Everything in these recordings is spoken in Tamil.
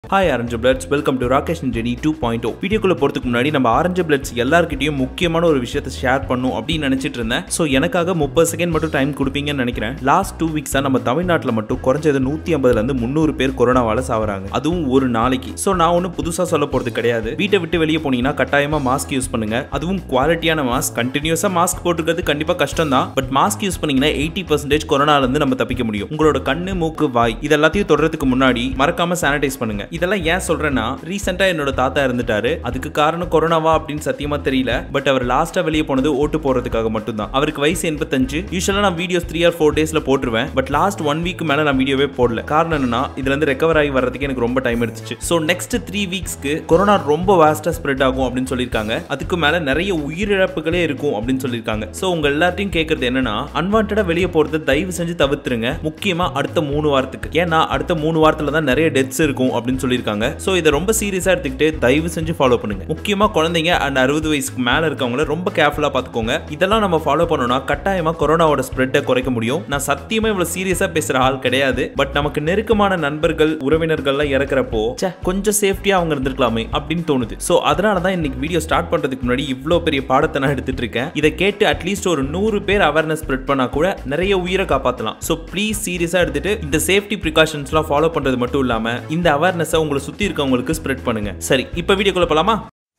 Hi orange bloods welcome to Rakesh Jeni two point o வீடியோக்குள்ள போறதுக்கு முன்னாடி நம்ம ஆரஞ்சு பிளட்ஸ் எல்லார்கிட்டயும் முக்கியமான ஒரு விஷயத்தை ஷேர் பண்ணும் அப்படின்னு நினைச்சிட்டு இருந்தேன் ஸோ எனக்காக முப்பது செகண்ட் மட்டும் டைம் கொடுப்பீங்கன்னு நினைக்கிறேன் லாஸ்ட் டூ வீக்ஸா நம்ம தமிழ்நாட்டில் மட்டும் குறைஞ்சது நூத்தி ஐம்பதுல இருந்து முந்நூறு பேர் கொரோனாவால சாவறாங்க அதுவும் ஒரு நாளைக்கு ஸோ நான் ஒன்றும் புதுசா சொல்ல போறது கிடையாது வீட்டை விட்டு வெளியே போனீங்கன்னா கட்டாயமா மாஸ்க் யூஸ் பண்ணுங்க அதுவும் குவாலிட்டியான மாஸ்க் கண்டினியூஸா மாஸ்க் போட்டுக்கிறது கண்டிப்பா கஷ்டம் தான் பட் மாஸ்க் யூஸ் பண்ணீங்கன்னா எயிட்டி பர்சன்டேஜ் கொரோனால இருந்து நம்ம தப்பிக்க முடியும் உங்களோட கண்ணு மூக்கு வாய் இது எல்லாத்தையும் தொடறதுக்கு முன்னாடி மறக்காம சானிடைஸ் பண்ணுங்க இதெல்லாம் ஏன் சொல்றேன்னா ரீசெண்டா என்னோட தாத்தா இருந்துட்டாரு அதுக்கு காரணம் கொரோனாவா அப்படின்னு சத்தியமா தெரியல பட் அவர் லாஸ்டா வெளியே போனது ஓட்டு போறதுக்காக மட்டும்தான் அவருக்கு வயசு எண்பத்தஞ்சு யூஸ்வலா நான் வீடியோஸ் த்ரீ ஆர் ஃபோர் டேஸ்ல போட்டுருவேன் பட் லாஸ்ட் ஒன் வீக் மேல நான் வீடியோவே போடல காரணம் என்னன்னா இதுல இருந்து ரெக்கவர் ஆகி வர்றதுக்கு எனக்கு ரொம்ப டைம் எடுத்துச்சு ஸோ நெக்ஸ்ட் த்ரீ வீக்ஸ்க்கு கொரோனா ரொம்ப வாஸ்டா ஸ்ப்ரெட் ஆகும் அப்படின்னு சொல்லியிருக்காங்க அதுக்கு மேல நிறைய உயிரிழப்புகளே இருக்கும் அப்படின்னு சொல்லியிருக்காங்க ஸோ உங்க எல்லாத்தையும் கேட்கறது என்னன்னா அன்வான்டா வெளியே போறது தயவு செஞ்சு தவிர்த்துருங்க முக்கியமா அடுத்த மூணு வாரத்துக்கு ஏன்னா அடுத்த மூணு வாரத்துல தான் நிறைய டெத்ஸ் இருக்கும் அப்படின்னு சொல்லியிருக்காங்க ஸோ இதை ரொம்ப சீரியஸா எடுத்துக்கிட்டு தயவு செஞ்சு ஃபாலோ பண்ணுங்க முக்கியமா குழந்தைங்க அண்ட் அறுபது வயசுக்கு மேல இருக்கவங்கள ரொம்ப கேர்ஃபுல்லா பார்த்துக்கோங்க இதெல்லாம் நம்ம ஃபாலோ பண்ணோம்னா கட்டாயமா கொரோனாவோட ஸ்ப்ரெட்டை குறைக்க முடியும் நான் சத்தியமா இவ்வளவு சீரியஸா பேசுற ஆள் கிடையாது பட் நமக்கு நெருக்கமான நண்பர்கள் உறவினர்கள்லாம் இறக்குறப்போ ச்சே, கொஞ்சம் சேஃப்டியா அவங்க இருந்திருக்கலாமே அப்படின்னு தோணுது ஸோ அதனால தான் இன்னைக்கு வீடியோ ஸ்டார்ட் பண்றதுக்கு முன்னாடி இவ்வளோ பெரிய பாடத்தை நான் எடுத்துட்டு இருக்கேன் இதை கேட்டு அட்லீஸ்ட் ஒரு நூறு பேர் அவேர்னஸ் ஸ்ப்ரெட் பண்ணா கூட நிறைய உயிரை காப்பாற்றலாம் ஸோ ப்ளீஸ் சீரியஸா எடுத்துட்டு இந்த சேஃப்டி ப்ரிகாஷன்ஸ்லாம் ஃபாலோ பண்றது மட்டும் இல்லாம இந்த அவேர்னஸை உங்களை சுத்தி இருக்கவங்களுக்கு ஸ்ப்ரெட் பண்ணுங்க சரி இப்போ வீடியோக்குள்ள போலாமா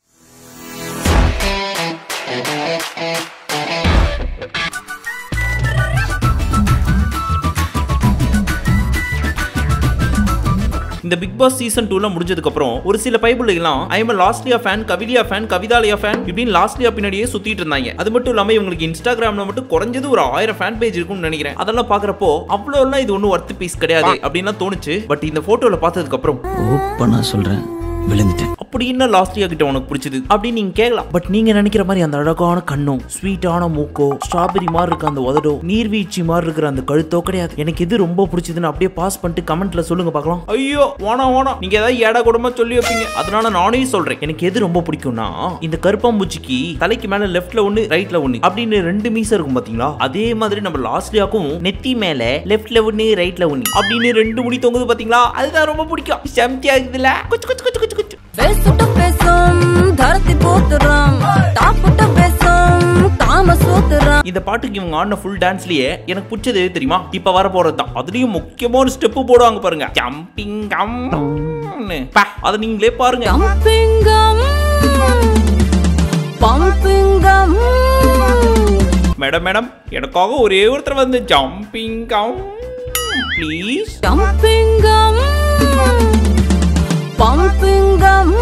இந்த பிக் பாஸ் சீசன் டூல முடிஞ்சதுக்கு அப்புறம் ஒரு சில பைபிள்லாம் I am Losliya fan Kaviliya fan Kavithalaya fan இப்படின்னு லாஸ்ட்லியா பின்னாடியே சுத்திட்டு இருந்தாங்க அது மட்டும் இல்லாம இவங்களுக்கு இன்ஸ்டாகிராம்ல மட்டும் குறைஞ்சது ஒரு ஆயிரம் ஃபேன் பேஜ் இருக்கும்னு நினைக்கிறேன் அதெல்லாம் பாக்குறப்போ அவ்வளோ எல்லாம் இது ஒன்றும் ஒர்த் பீஸ் கிடையாது அப்படின்லாம் தோணுச்சு பட் இந்த போட்டோல பார்த்ததுக்கு அப்புறம் ஓப்பனா சொல்றேன் விழுந்துட்டேன் அப்படி என்ன லாஸ்ட்லியா கிட்ட உனக்கு பிடிச்சது அப்படின்னு நீங்க கேட்கலாம் பட் நீங்க நினைக்கிற மாதிரி அந்த அழகான கண்ணும் ஸ்வீட்டான மூக்கோ ஸ்ட்ராபெரி மாதிரி இருக்க அந்த உதடோ நீர்வீழ்ச்சி மாதிரி இருக்கிற அந்த கழுத்தோ கிடையாது எனக்கு எது ரொம்ப பிடிச்சதுன்னு அப்படியே பாஸ் பண்ணிட்டு கமெண்ட்ல சொல்லுங்க பார்க்கலாம் ஐயோ வானா வானா நீங்க ஏதாவது ஏடா கூடமா சொல்லி வைப்பீங்க அதனால நானே சொல்றேன் எனக்கு எது ரொம்ப பிடிக்கும்னா இந்த கருப்பாம்பூச்சிக்கு தலைக்கு மேல லெஃப்ட்ல ஒண்ணு ரைட்ல ஒண்ணு அப்படின்னு ரெண்டு மீச இருக்கும் பாத்தீங்களா அதே மாதிரி நம்ம லாஸ்ட்லியாக்கும் நெத்தி மேல லெஃப்ட்ல ஒண்ணு ரைட்ல ஒண்ணு அப்படின்னு ரெண்டு முடி தொங்குது பாத்தீங்களா அதுதான் ரொம்ப பிடிக்கும் செம்தியா இருக்குதுல குச்சு குச்சு குச்சு குச்சு குச்சு பேசுட்டு பேசும் தரத்தி போத்துறான் தாப்புட்டு பேசும் காம சூத்துறான் இந்த பாட்டுக்கு இவங்க ஆடின ஃபுல் டான்ஸ்லயே எனக்கு பிடிச்சது எது தெரியுமா இப்ப வர போறது தான் அதுலயும் முக்கியமான ஸ்டெப் போடுவாங்க பாருங்க ஜம்பிங் கம் அதை நீங்களே பாருங்க ஜம்பிங்கம் பம்பிங்கம் மேடம் மேடம் எனக்காக ஒரே ஒருத்தர் வந்து ஜம்பிங் கம் ப்ளீஸ் ஜம்பிங்கம் பம்பிங்கம்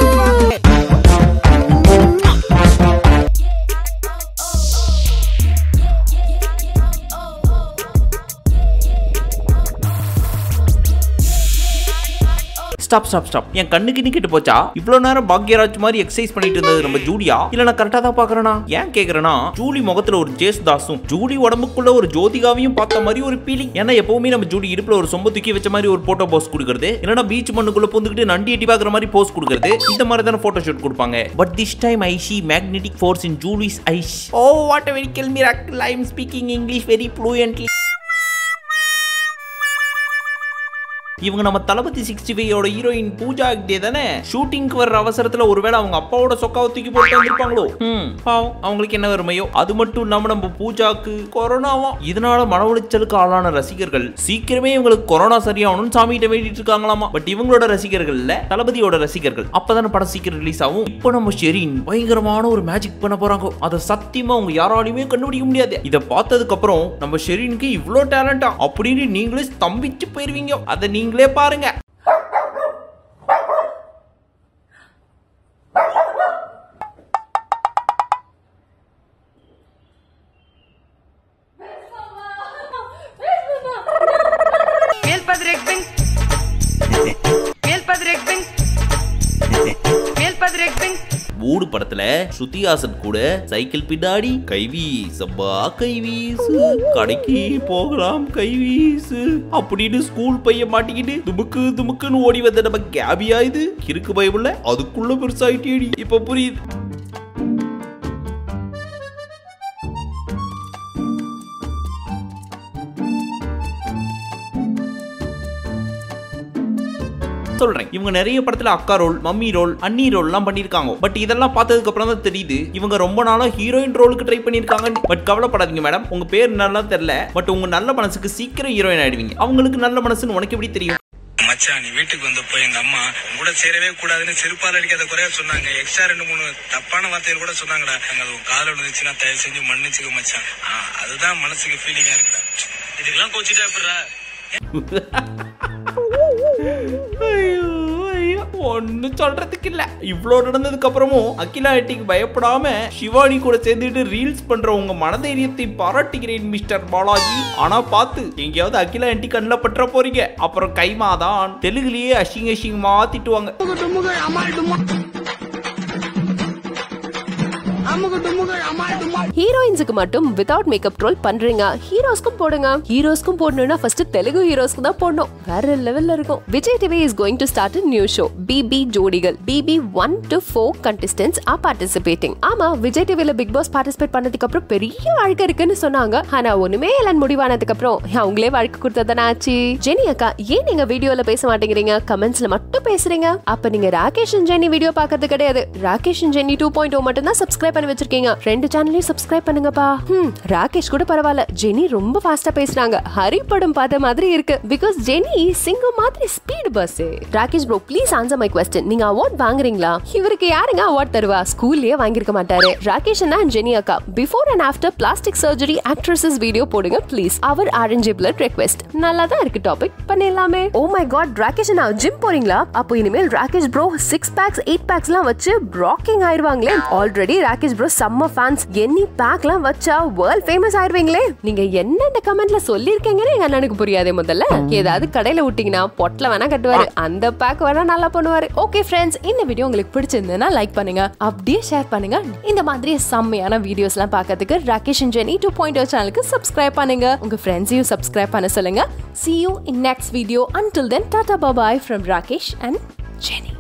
ஸ்டாப் ஸ்டாப் ஸ்டாப் என் கண்ணுக்கு நிக்கிட்டு போச்சா இவ்வளவு நேரம் பாக்யராஜ் மாதிரி எக்ஸசைஸ் பண்ணிட்டு இருந்தது நம்ம ஜூலியா இல்ல நான் கரெக்டா தான் பாக்குறேனா ஏன் கேக்குறேனா ஜூலி முகத்துல ஒரு ஜேஸ் தாஸும் ஜூலி உடம்புக்குள்ள ஒரு ஜோதிகாவையும் பார்த்த மாதிரி ஒரு ஃபீலிங் ஏன்னா எப்பவுமே நம்ம ஜூலி இடுப்புல ஒரு சொம்ப தூக்கி வச்ச மாதிரி ஒரு போட்டோ போஸ் கொடுக்கறது இல்லனா பீச் மண்ணுக்குள்ள புந்துக்கிட்டு நண்டி எட்டி பாக்குற மாதிரி போஸ் கொடுக்கறது இந்த மாதிரி தானே போட்டோ ஷூட் கொடுப்பாங்க but this time I see magnetic force in Julie's eyes oh what a very kill miracle i am speaking english very fluently இவங்க நம்ம தளபதி சிக்ஸ்டி ஃபைவோட ஹீரோயின் பூஜா கிட்டே தானே ஷூட்டிங்க்கு வர்ற அவசரத்துல ஒருவேளை அவங்க அப்பாவோட சொக்காவை தூக்கி போட்டு வந்திருப்பாங்களோ ம் பாவம் அவங்களுக்கு என்ன வறுமையோ அது மட்டும் இல்லாம நம்ம பூஜாக்கு கொரோனாவா இதனால மன உளைச்சலுக்கு ஆளான ரசிகர்கள் சீக்கிரமே இவங்களுக்கு கொரோனா சரியாகணும்னு சாமிகிட்ட வேண்டிட்டு இருக்காங்களாமா பட் இவங்களோட ரசிகர்கள் இல்ல தளபதியோட ரசிகர்கள் அப்பதானே படம் சீக்கிரம் ரிலீஸ் ஆகும் இப்போ நம்ம ஷெரீன் பயங்கரமான ஒரு மேஜிக் பண்ண போறாங்க அதை சத்தியமா அவங்க யாராலையுமே கண்டுபிடிக்க முடியாது இதை பார்த்ததுக்கு அப்புறம் நம்ம ஷெரீனுக்கு இவ்வளோ டேலண்டா அப்படின்னு நீங்களே ஸ்தம்பிச்சு போயிருவீங்க அதை நீங்களே பாருங்க Mel Padre Ekbing. Mel Padre Ekbing. Mel Padre Ekbing. மூடு படத்துல ஸ்ருதிஹாசன் கூட சைக்கிள் பின்னாடி கைவீசப்பா கைவீசு கடைக்கு போகலாம் கைவீசு அப்படின்னு ஸ்கூல் பையன் மாட்டிக்கிட்டு துமுக்கு துமுக்குன்னு ஓடி வந்த நம்ம கேபியா இது கிறுக்கு பயமுள்ள அதுக்குள்ள பெருசாயிட்டேடி இப்ப புரியுது ஸோ சொல்றேன் இவங்க நிறைய படத்துல அக்கா ரோல் மம்மி ரோல் அண்ணி ரோல் எல்லாம் பண்ணிருக்காங்க பட் இதெல்லாம் பார்த்ததுக்கு அப்புறம் தான் தெரியுது இவங்க ரொம்ப நாளா ஹீரோயின் ரோலுக்கு ட்ரை பண்ணிருக்காங்க பட் கவலைப்படாதீங்க மேடம் உங்க பேர் நல்லா தெரியல பட் உங்க நல்ல மனசுக்கு சீக்கிரம் ஹீரோயின் ஆயிடுவீங்க அவங்களுக்கு நல்ல மனசுன்னு உனக்கு எப்படி தெரியும் மச்சான் நீ வீட்டுக்கு வந்தப்போ எங்க அம்மா உன் கூட சேரவே கூடாதுன்னு செருப்பால் அடிக்காத குறையா சொன்னாங்க எக்ஸ்ட்ரா ரெண்டு மூணு தப்பான வார்த்தைகள் கூட சொன்னாங்கடா அங்க அது உன் கால விழுந்துச்சுன்னா தயவு செஞ்சு மன்னிச்சுக்க மச்சான் ஆ, அதுதான் மனசுக்கு ஃபீலிங்கா இருக்குடா இதுக்கெல்லாம் கோச்சிட்டா எப்படிடா ஒன்னும் சொல்றதுக்கு இல்ல இவ்வளோ நடந்ததுக்கு அப்புறமும் அகிலா ஆண்டிக்கு பயப்படாம சிவானி கூட சேர்ந்துட்டு ரீல்ஸ் பண்ற உங்க மனதைரியத்தை பாராட்டுகிறேன் மிஸ்டர் பாலாஜி ஆனா பார்த்து எங்கேயாவது அகிலா ஆண்டி கண்ணில் பற்ற போறீங்க அப்புறம் கைமாதான் தெலுங்குலயே அசிங்க அசிங்கமா திட்டுவாங்க ஹீரோயின்ஸுக்கு மட்டும் வித்வுட் மேக்கப் ட்ரோல் பண்றீங்க ஹீரோஸ்க்கும் போடுங்க ஹீரோஸ்க்கும் போடணும்னா ஃபர்ஸ்ட் தெலுங்கு ஹீரோஸ்க்கு தான் போடணும் வேற லெவல்ல இருக்கும் Vijay TV is going to start new show BB ஜோடிகள் BB one to four contestants are participating ஆமா விஜய் டிவில பிக் பாஸ் பார்ட்டிசிபேட் பண்ணதுக்கு அப்புறம் பெரிய வாழ்க்கை இருக்குன்னு சொன்னாங்க ஆனா ஒண்ணுமே எல்லாம் முடிவானதுக்கு அப்புறம் அவங்களே வாழ்க்கை கொடுத்ததானே ஆச்சு ஜெனி அக்கா ஏன் நீங்க வீடியோல பேச மாட்டேங்கிறீங்க கமெண்ட்ஸ்ல மட்டும் பேசுறீங்க அப்ப நீங்க ராகேஷ் and ஜெனி வீடியோ பார்க்கறது கிடையாது Rakesh and Jeni two point o மட்டும் தான் சப்ஸ்கிரைப் பண்ணி வச்சிருக்கீங்க ரெண்டு சேனலையும் சப்ஸ்கிரைப் பண்ணுங்கப்பா ஹம், ராகேஷ் கூட பரவாயில்ல ஜெனி ரொம்ப ஃபாஸ்டா பேசுறாங்க ஹரி படம் பார்த்த மாதிரி இருக்கு பிகாஸ் ஜெனி சிங்கம் மாதிரி speed bus Rakesh bro please answer my question நீங்க அவார்ட் வாங்குறீங்களா இவருக்கு யாருங்க அவார்ட் தருவா ஸ்கூல்லயே வாங்கியிருக்க மாட்டாரு ராகேஷ் அண்ணா and ஜெனி அக்கா before and after plastic surgery actresses video போடுங்க please our orange blood request நல்லா தான் இருக்கு டாபிக் பண்ணிடலாமே ஓ மை காட் ராகேஷ் அண்ணா ஜிம் போறீங்களா அப்போ இனிமேல் Rakesh bro six packs eight பேக்ஸ்லாம் வச்சு ராக்கிங் ஆயிருவாங்களே ஆல்ரெடி ராகேஷ் ப்ரோ செம்ம ஃபேன்ஸ் எண்ணி பேக்லாம் வச்சா வேர்ல்ட் ஃபேமஸ் ஆயிருவீங்களே நீங்க என்ன இந்த கமெண்ட்ல சொல்லிருக்கீங்கன்னு எங்க அண்ணனுக்கு புரியாதே முதல்ல ஏதாவது கடையில விட்டீங்கன்னா பொட்டல வேணா கட்டுவாரு அந்த பேக் வேணா நல்லா பண்ணுவாரு ஓகே ஃப்ரெண்ட்ஸ் இந்த வீடியோ உங்களுக்கு பிடிச்சிருந்ததுன்னா லைக் பண்ணுங்க அப்படியே ஷேர் பண்ணுங்க இந்த மாதிரி செம்மையான வீடியோஸ்லாம் பார்க்கறதுக்கு Rakesh and Jeni two point சேனலுக்கு சப்ஸ்கிரைப் பண்ணுங்க உங்க ஃப்ரெண்ட்ஸையும் சப்ஸ்கிரைப் பண்ண சொல்லுங்க see you in next video until then tata bye bye from rakesh and jenny